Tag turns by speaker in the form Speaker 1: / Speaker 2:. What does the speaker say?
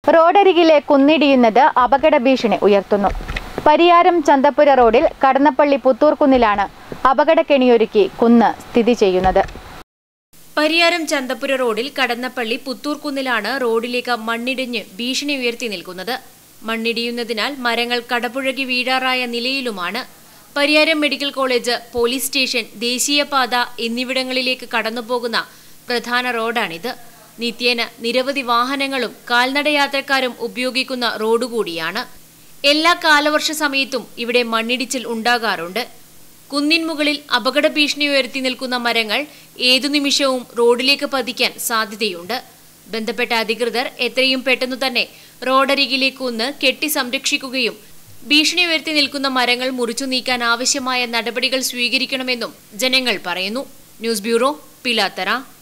Speaker 1: റോഡരികിലെ കുന്നിടിയുന്നത് അപകട ഭീഷണി ഉയർത്തുന്നു പരിയാരം ചന്തപ്പുര റോഡിൽ കടന്നപ്പള്ളി പുത്തൂർക്കുന്നിലാണ് അപകടക്കെണിയൊരുക്കി കുന്ന് സ്ഥിതി ചെയ്യുന്നത്
Speaker 2: പരിയാരം ചന്തപ്പുര റോഡിൽ കടന്നപ്പള്ളി പുത്തൂർക്കുന്നിലാണ് റോഡിലേക്ക് മണ്ണിടിഞ്ഞ് ഭീഷണി ഉയർത്തി നിൽക്കുന്നത് മണ്ണിടിയുന്നതിനാൽ മരങ്ങൾ കടപുഴകി വീഴാറായ നിലയിലുമാണ് Pariyaram medical college police station ദേശീയപാത എന്നിവിടങ്ങളിലേക്ക് കടന്നുപോകുന്ന പ്രധാന റോഡാണിത് നിത്യേന നിരവധി വാഹനങ്ങളും കാൽനടയാത്രക്കാരും ഉപയോഗിക്കുന്ന റോഡ് കൂടിയാണ് എല്ലാ കാലവർഷ സമയത്തും ഇവിടെ മണ്ണിടിച്ചിൽ ഉണ്ടാകാറുണ്ട് കുന്നിൻ മുകളിൽ അപകട ഭീഷണി ഉയർത്തി നിൽക്കുന്ന മരങ്ങൾ ഏതു നിമിഷവും റോഡിലേക്ക് പതിക്കാൻ സാധ്യതയുണ്ട് ബന്ധപ്പെട്ട അധികൃതർ എത്രയും പെട്ടെന്നു തന്നെ റോഡരികിലെ കുന്ന് കെട്ടി സംരക്ഷിക്കുകയും ഭീഷണി ഉയർത്തി നിൽക്കുന്ന മരങ്ങൾ മുറിച്ചു നീക്കാൻ ആവശ്യമായ നടപടികൾ സ്വീകരിക്കണമെന്നും ജനങ്ങൾ പറയുന്നു ന്യൂസ് ബ്യൂറോ പിലാത്തറ